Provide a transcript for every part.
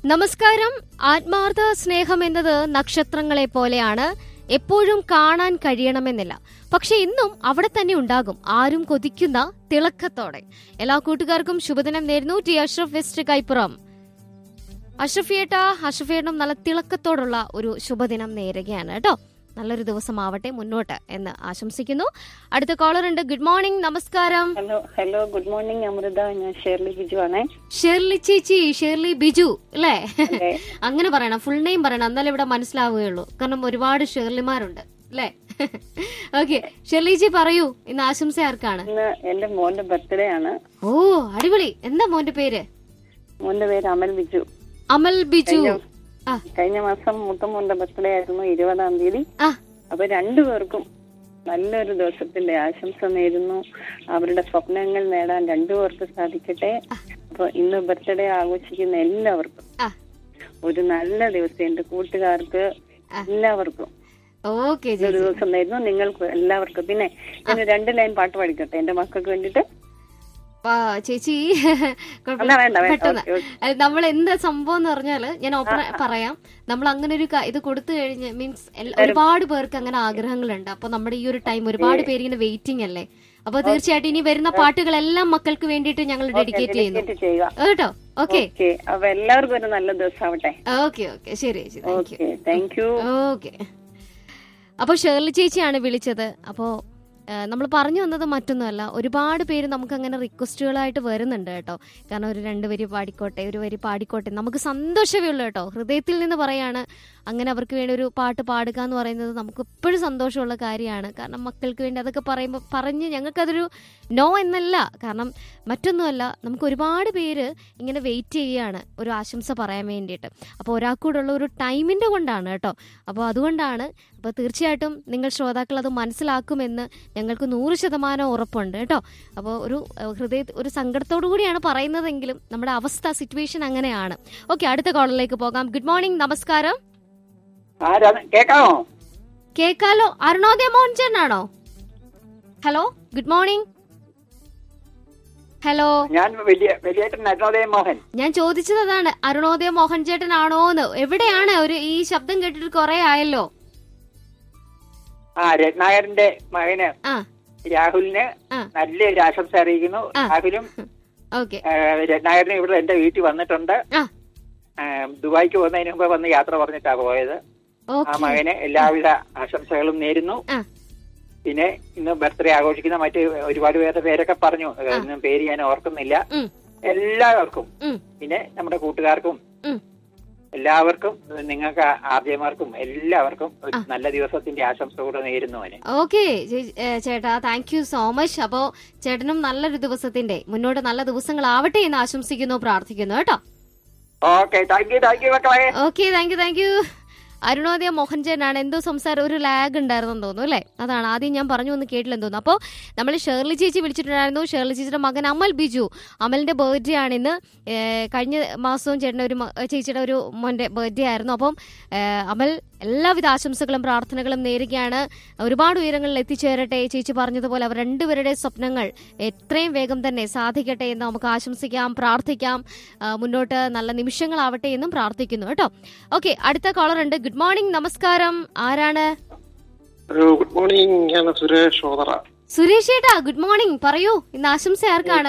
നമസ്കാരം ആത്മാർത്ഥ സ്നേഹം എന്നത് നക്ഷത്രങ്ങളെ പോലെയാണ് എപ്പോഴും കാണാൻ കഴിയണമെന്നില്ല പക്ഷെ ഇന്നും അവിടെ തന്നെ ഉണ്ടാകും ആരും കൊതിക്കുന്ന തിളക്കത്തോടെ എല്ലാ കൂട്ടുകാർക്കും ശുഭദിനം നേരുന്നു ടി അഷ്റഫ് വെസ്റ്റ് കൈപ്പുറം അഷ്റഫിയേട്ട അഷ്റഫിയേട്ടനും നല്ല തിളക്കത്തോടുള്ള ഒരു ശുഭദിനം നേരുകയാണ് കേട്ടോ നല്ലൊരു ദിവസമാവട്ടെ മുന്നോട്ട് എന്ന് ആശംസിക്കുന്നു അടുത്ത കോളർ ഉണ്ട് ഗുഡ് മോർണിംഗ് നമസ്കാരം hello hello good morning Amrita ഞാൻ ഷേർലി ബിജു ആണേ ഷെർലി ചേച്ചി ഷെർലി ബിജു അല്ലേ അതെ. അങ്ങനെ പറയണം ഫുൾ നെയിം പറയണം എന്നാലേ ഇവിടെ മനസ്സിലാവുകയുള്ളൂ കാരണം ഒരുപാട് ഷെർലിമാരുണ്ട് അല്ലേ ഓക്കെ ഷെർലിജി പറയൂ ഇന്ന് ആശംസ ആർക്കാണ് ഇന്ന് എന്റെ മോന്റെ ബർത്ത്ഡേ ആണ് ഓ അടിപൊളി എന്താ മോന്റെ പേര് മോന്റെ പേര് അമൽ ബിജു അമൽ ബിജു ആ കഴിഞ്ഞ മാസം മൂത്ത മോന്റെ ബർത്ത്ഡേ ആയിരുന്നു ഇരുപതാം തീയതി ആ അപ്പൊ രണ്ടുപേർക്കും നല്ലൊരു ദിവസത്തിന്റെ ആശംസ നേരുന്നു അവരുടെ സ്വപ്നങ്ങൾ നേടാൻ രണ്ടുപേർക്ക് സാധിക്കട്ടെ അപ്പൊ ഇന്ന് ബർത്ത്ഡേ ആഘോഷിക്കുന്ന എല്ലാവർക്കും ആ ഒരു നല്ല ദിവസം എന്റെ കൂട്ടുകാർക്ക് എല്ലാവർക്കും ഓക്കെ ഒരു ദിവസം നേരുന്നു നിങ്ങൾക്ക് എല്ലാവർക്കും പിന്നെ ഞാൻ രണ്ട് ലൈൻ പാട്ട് പഠിക്കട്ടെ എന്റെ മക്കൾക്ക് വേണ്ടിട്ട് ചേച്ചി കുഴപ്പമില്ല. എന്നാ വേണ്ട, വേണ്ട. പെട്ടെന്ന് ഓക്കേ, ഓക്കേ. അല്ല, നമ്മൾ എന്താ സംഭവം എന്ന് പറഞ്ഞാല് ഞാൻ ഓപ്പൺ പറയാം നമ്മൾ അങ്ങനെ ഒരു ക- ഇത് കൊടുത്തു കഴിഞ്ഞ് മീൻസ് ഒരുപാട് പേർക്ക് അങ്ങനെ ആഗ്രഹങ്ങളുണ്ട് അപ്പൊ നമ്മുടെ ഈ ഒരു ടൈം ഒരുപാട് പേര് ഇങ്ങനെ വെയിറ്റിംഗ് അല്ലേ അപ്പൊ തീർച്ചയായിട്ടും ഇനി വരുന്ന പാട്ടുകളെല്ലാം മക്കൾക്ക് വേണ്ടിയിട്ട് ഞങ്ങൾ ഡെഡിക്കേറ്റ് ചെയ്യുന്നു ഡെഡിക്കേറ്റ് ചെയ്യുക കേട്ടോ ഓക്കെ ഓക്കെ അപ്പൊ എല്ലാവർക്കും ഒരു നല്ല ദിവസം ആവട്ടെ ഓക്കെ ഓക്കെ ശരി ചേച്ചി thank you okay thank you okay അപ്പോൾ ഷേർലി ചേച്ചിയാണ് വിളിച്ചത് അപ്പോൾ നമ്മൾ പറഞ്ഞു വന്നത് മറ്റൊന്നുമല്ല ഒരുപാട് പേര് നമുക്ക് അങ്ങനെ റിക്വസ്റ്റുകളായിട്ട് വരുന്നുണ്ട് കേട്ടോ കാരണം ഒരു രണ്ട് വരി പാടിക്കോട്ടെ ഒരു വരി പാടിക്കോട്ടെ നമുക്ക് സന്തോഷമേ ഉള്ളൂ കേട്ടോ ഹൃദയത്തിൽ നിന്ന് പറയാണ് അങ്ങനെ അവർക്ക് വേണ്ടി ഒരു പാട്ട് പാടുക എന്ന് പറയുന്നത് നമുക്ക് എപ്പോഴും സന്തോഷമുള്ള കാര്യമാണ് കാരണം മക്കൾക്ക് വേണ്ടി അതൊക്കെ പറയുമ്പോൾ പറഞ്ഞ് ഞങ്ങൾക്കതൊരു നോ എന്നല്ല കാരണം മറ്റൊന്നുമല്ല നമുക്ക് ഒരുപാട് പേര് ഇങ്ങനെ വെയിറ്റ് ചെയ്യുകയാണ് ഒരു ആശംസ പറയാൻ വേണ്ടിയിട്ട് അപ്പോൾ ഒരാൾക്കൂടുള്ള ഒരു ടൈമിൻ്റെ കൊണ്ടാണ് കേട്ടോ അപ്പോൾ അതുകൊണ്ടാണ് അപ്പോൾ തീർച്ചയായിട്ടും നിങ്ങൾ ശ്രോതാക്കൾ അത് മനസ്സിലാക്കുമെന്ന് ഞങ്ങൾക്ക് നൂറ് ശതമാനം ഉറപ്പുണ്ട് കേട്ടോ അപ്പോൾ ഒരു ഏഹ്, ഹൃദയ ഒരു സങ്കടത്തോടു കൂടിയാണ് പറയുന്നതെങ്കിലും നമ്മുടെ അവസ്ഥ സിറ്റുവേഷൻ അങ്ങനെയാണ് ഓക്കെ അടുത്ത കോളിലേക്ക് പോകാം ഗുഡ് മോർണിംഗ് നമസ്കാരം ആരാണ് കേക്കാമോ കേക്കാലോ അരുണോദയ മോഹൻ ചേട്ടനാണോ ഹലോ ഗുഡ് മോർണിംഗ് ഹലോ ഞാൻ വലിയ വലിയേട്ടൻ അരുണോദയ മോഹൻ ഞാൻ ചോദിച്ചത് അതാണ് അരുണോദയ മോഹൻ ചേട്ടനാണോ എന്ന് എവിടെയാണ് ഒരു ഈ ശബ്ദം കേട്ടിട്ട് കുറെ ആയല്ലോ ആ രത്നാകരന്റെ മകന് ആ രാഹുലിന് ആ. നല്ലൊരു ആശംസ അറിയിക്കുന്നു ആ. രാഹുലും ഓക്കെ ആ, രത്നാകരനും ഇവിടെ എന്റെ വീട്ടിൽ വന്നിട്ടുണ്ട് ആ ആ, ദുബായിക്ക് പോകുന്നതിന് മുമ്പ് വന്ന് യാത്ര പറഞ്ഞിട്ടാ പോയത് ആ ഓക്കെ മകന് എല്ലാവിധ ആശംസകളും നേരുന്നു ആ പിന്നെ ഇന്ന് ബർത്ത്ഡേ ആഘോഷിക്കുന്ന മറ്റ് ഒരുപാട് പേരുടെ പേരൊക്കെ പറഞ്ഞു ഇന്നും പേര് ഞാൻ ഓർക്കുന്നില്ല ഉം, എല്ലാവർക്കും ഉം, പിന്നെ നമ്മുടെ കൂട്ടുകാർക്കും ഉം. എല്ലാവർക്കും നിങ്ങൾക്ക് ആർജയമാർക്കും എല്ലാവർക്കും ഒരു നല്ല ദിവസത്തിന്റെ ആശംസ കൂടെ നേരുന്നു അവന് ഓക്കെ ചേ- ഏ, ചേട്ടാ താങ്ക് യു സോ മച്ച് അപ്പോ ചേട്ടനും നല്ലൊരു ദിവസത്തിന്റെ മുന്നോട്ട് നല്ല ദിവസങ്ങളാവട്ടെ എന്ന് ആശംസിക്കുന്നു പ്രാർത്ഥിക്കുന്നു കേട്ടോ okay thank you thank you മക്കളെ okay thank you thank you Arunodaya Mohan ചേട്ടനാണ് എന്തോ സംസാരം ഒരു ലാഗ് ഉണ്ടായിരുന്നെന്ന് തോന്നുന്നു അല്ലേ അതാണ് ആദ്യം ഞാൻ പറഞ്ഞു ഒന്ന് കേട്ടില്ലെന്ന് തോന്നുന്നു അപ്പോൾ നമ്മൾ ഷേർലി ചേച്ചി വിളിച്ചിട്ടുണ്ടായിരുന്നു ഷേർലി ചേച്ചിയുടെ മകൻ അമൽ ബിജു അമലിന്റെ ബർത്ത്ഡേ ആണ് ഇന്ന് ഏ, കഴിഞ്ഞ മാസവും ചേട്ടൻ്റെ ഒരു മ- ചേച്ചിയുടെ ഒരു മോന്റെ ബർത്ത്ഡേ ആയിരുന്നു അപ്പം ഏ, അമൽ എല്ലാവിധ ആശംസകളും പ്രാർത്ഥനകളും നേരുകയാണ് ഒരുപാട് ഉയരങ്ങളിൽ എത്തിച്ചേരട്ടെ ചേച്ചി പറഞ്ഞതുപോലെ അവർ രണ്ടുപേരുടെ സ്വപ്നങ്ങൾ എത്രയും വേഗം തന്നെ സാധിക്കട്ടെ എന്ന് നമുക്ക് ആശംസിക്കാം പ്രാർത്ഥിക്കാം ആ, മുന്നോട്ട് നല്ല നിമിഷങ്ങളാവട്ടെ എന്നും പ്രാർത്ഥിക്കുന്നു കേട്ടോ ഓക്കെ അടുത്ത കോളർ ഉണ്ട് ഗുഡ് മോർണിംഗ് നമസ്കാരം ആരാണ് ഹലോ ഗുഡ് മോർണിംഗ് ഞാൻ സുരേഷ് ഓതറ സുരേഷ് ഏട്ടാ ഗുഡ് മോർണിംഗ് പറയൂ ഇന്ന് ആശംസ ആർക്കാണ്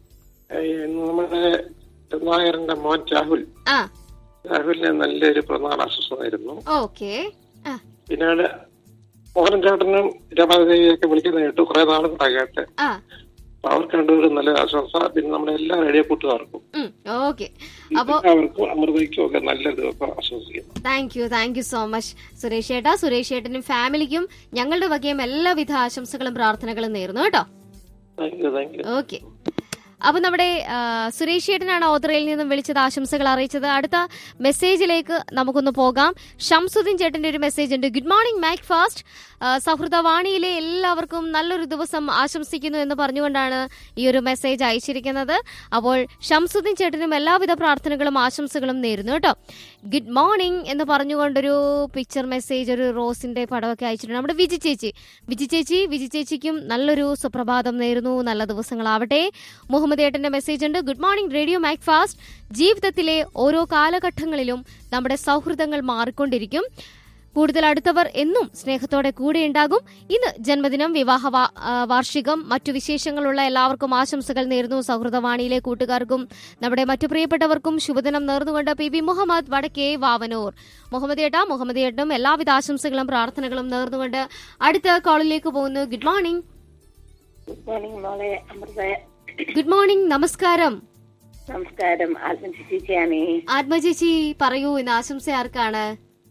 ഏഹ് ഇന്ന് നമ്മുടെ രത്നാകരന്റെ മോൻ രാഹുൽ ആ രാഹുലിന് നല്ലൊരു പിറന്നാൾ ആശംസമായിരുന്നു ഓക്കെ ആ പിന്നീട് മോഹൻ ചേട്ടനും രമാദേവിയൊക്കെ വിളിക്കുന്ന കേട്ടു കുറെ നാളും കൂടെ കേട്ട് ആ അപ്പൊ അവർക്ക് രണ്ടുപേരും നല്ല ആശംസ പിന്നെ നമ്മുടെ എല്ലാ റേഡിയോ കൂട്ടുകാർക്കും ഓക്കെ അപ്പോ എല്ലാവർക്കും അമൃതയ്ക്കും ഒക്കെ നല്ല ദിവസം ആശംസിക്കുന്നു thank you thank you so much Suresh ഏട്ടാ സുരേഷ് ഏട്ടനും ഫാമിലിക്കും ഞങ്ങളുടെ വകയും എല്ലാവിധ ആശംസകളും പ്രാർത്ഥനകളും നേരുന്നു കേട്ടോ thank you thank you okay അപ്പൊ നമ്മുടെ ആ, സുരേഷ് ചേട്ടനാണ് ഓതറയിൽ നിന്നും വിളിച്ചത് ആശംസകൾ അറിയിച്ചത് അടുത്ത മെസ്സേജിലേക്ക് നമുക്കൊന്ന് പോകാം ഷംസുദ്ദീൻ ചേട്ടന്റെ ഒരു മെസ്സേജ് ഉണ്ട് ഗുഡ് മോർണിംഗ് മാക് ഫാസ്റ്റ് സൗഹൃദവാണിയിലെ എല്ലാവർക്കും നല്ലൊരു ദിവസം ആശംസിക്കുന്നു എന്ന് പറഞ്ഞുകൊണ്ടാണ് ഈ ഒരു മെസ്സേജ് അയച്ചിരിക്കുന്നത് അപ്പോൾ ഷംസുദ്ദീൻ ചേട്ടനും എല്ലാവിധ പ്രാർത്ഥനകളും ആശംസകളും നേരുന്നു കേട്ടോ ഗുഡ് മോർണിംഗ് എന്ന് പറഞ്ഞുകൊണ്ടൊരു പിക്ചർ മെസ്സേജ് ഒരു റോസിന്റെ പടമൊക്കെ അയച്ചിട്ടുണ്ട് നമ്മുടെ വിജി ചേച്ചി വിജി ചേച്ചി വിജി ചേച്ചിക്കും നല്ലൊരു സുപ്രഭാതം നേരുന്നു നല്ല ദിവസങ്ങളാവട്ടെ മുഹമ്മദ് മുഹമ്മദ് ഏട്ടന്റെ മെസ്സേജ് ഉണ്ട് good morning radio Mac Fast ജീവിതത്തിലെ ഓരോ കാലഘട്ടങ്ങളിലും നമ്മുടെ സൗഹൃദങ്ങൾ മാറിക്കൊണ്ടിരിക്കും കൂടുതൽ അടുത്തവർ എന്നും സ്നേഹത്തോടെ കൂടെയുണ്ടാകും ഇന്ന് ജന്മദിനം വിവാഹ വാ- ആ, വാർഷികം മറ്റു വിശേഷങ്ങളുള്ള എല്ലാവർക്കും ആശംസകൾ നേരുന്നു സൗഹൃദവാണിയിലെ കൂട്ടുകാർക്കും നമ്മുടെ മറ്റു പ്രിയപ്പെട്ടവർക്കും ശുഭദിനം നേർന്നുകൊണ്ട് പി ബി മുഹമ്മദ് വടക്കേ വാവനൂർ മുഹമ്മദ് ഏട്ട മുഹമ്മദ് ഏട്ടനും എല്ലാവിധ ആശംസകളും പ്രാർത്ഥനകളും നേർന്നുകൊണ്ട് അടുത്ത കോളിലേക്ക് പോകുന്നു ഗുഡ് മോർണിംഗ് ഗുഡ് മോർണിംഗ് മോളെ അമൃത ഗുഡ് മോർണിംഗ് നമസ്കാരം നമസ്കാരം ആത്മജി ചേച്ചിയാണ് ആത്മചേച്ചി പറയൂ ഇന്ന് ആശംസ ആർക്കാണ്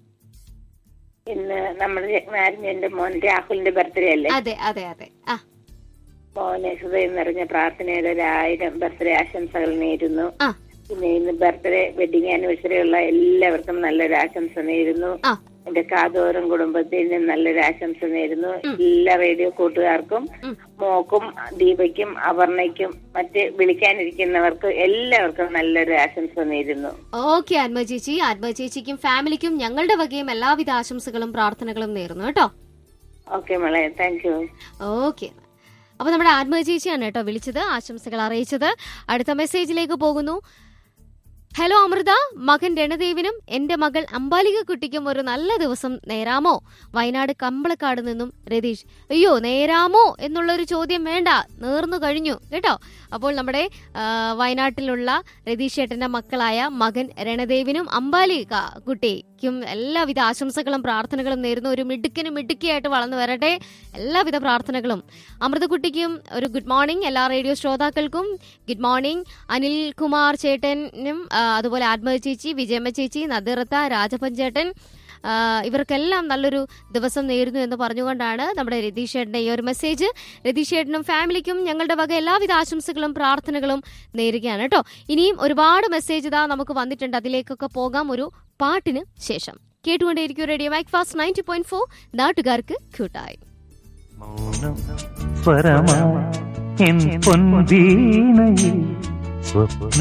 ഇന്ന് നമ്മുടെ മാരിഞ്ഞന്റെ മോൻ രാഹുലിന്റെ ബർത്ത്ഡേ അല്ലേ അതെ അതെ അതെ ആ മോനെ ഹൃദയം നിറഞ്ഞ പ്രാർത്ഥനയുടെ ഒരായിരം ബർത്ത്ഡേ ആശംസകൾ നേരുന്നു ആ പിന്നെ ഇന്ന് ബർത്ത്ഡേ വെഡിങ് ആനിവേഴ്സറി ഉള്ള എല്ലാവർക്കും നല്ലൊരു ആശംസ നേരുന്നു ആ എന്റെ കാതോറും കുടുംബത്തിനും നല്ലൊരു ആശംസ നേരുന്നു എല്ലാ റേഡിയോ കൂട്ടുകാർക്കും ഉം. മോക്കും ദീപയ്ക്കും അപർണയ്ക്കും മറ്റ് വിളിക്കാനിരിക്കുന്നവർക്ക് എല്ലാവർക്കും നല്ലൊരു ആശംസ നേരുന്നു ഓക്കെ ആത്മ ചേച്ചി ആത്മ ചേച്ചിക്കും ഫാമിലിക്കും ഞങ്ങളുടെ വകയും എല്ലാവിധ ആശംസകളും പ്രാർത്ഥനകളും നേരുന്നു കേട്ടോ ഓക്കെ മോളെ താങ്ക് യു ഓക്കെ അപ്പൊ നമ്മുടെ ആത്മ ചേച്ചിയാണ് കേട്ടോ വിളിച്ചത് ആശംസകൾ അറിയിച്ചത് അടുത്ത മെസ്സേജിലേക്ക് പോകുന്നു ഹലോ അമൃത മകൻ രണദേവിനും എന്റെ മകൾ അമ്പാലിക കുട്ടിക്കും ഒരു നല്ല ദിവസം നേരാമോ വയനാട് കമ്പളക്കാട് നിന്നും രതീഷ് അയ്യോ നേരാമോ എന്നുള്ള ഒരു ചോദ്യം വേണ്ട നേർന്നു കഴിഞ്ഞു കേട്ടോ അപ്പോൾ നമ്മുടെ ആ, വയനാട്ടിലുള്ള രതീഷ് ചേട്ടന്റെ മക്കളായ മകൻ രണദേവിനും അമ്പാലിക കുട്ടിക്കും എല്ലാവിധ ആശംസകളും പ്രാർത്ഥനകളും നേരുന്നു ഒരു മിടുക്കനും മിടുക്കിയായിട്ട് വളർന്നു വരട്ടെ എല്ലാവിധ പ്രാർത്ഥനകളും അമൃതകുട്ടിക്കും ഒരു ഗുഡ് മോർണിംഗ് എല്ലാ റേഡിയോ ശ്രോതാക്കൾക്കും ഗുഡ് മോർണിംഗ് അനിൽ കുമാർ ചേട്ടനും ആ, അതുപോലെ ആത്മ ചേച്ചി വിജയമ്മ ചേച്ചി നദിറത്ത രാജപ്പൻ ചേട്ടൻ ആ, ഇവർക്കെല്ലാം നല്ലൊരു ദിവസം നേരുന്നു എന്ന് പറഞ്ഞുകൊണ്ടാണ് നമ്മുടെ രതീഷ് ചേട്ടന്റെ ഈ ഒരു മെസ്സേജ് രതീഷ് ചേട്ടനും ഫാമിലിക്കും ഞങ്ങളുടെ വക എല്ലാവിധ ആശംസകളും പ്രാർത്ഥനകളും നേരുകയാണ് കേട്ടോ ഇനിയും ഒരുപാട് മെസ്സേജ് ഇതാ നമുക്ക് വന്നിട്ടുണ്ട് അതിലേക്കൊക്കെ പോകാം ഒരു പാട്ടിന് ശേഷം കേട്ടുകൊണ്ടേയിരിക്കും radio Mac Fast ninety point four നാട്ടുകാർക്ക് കൂട്ടായി മൗനം സ്വരമാ എൻ പൊൻവീണയിൽ സ്വപ്ന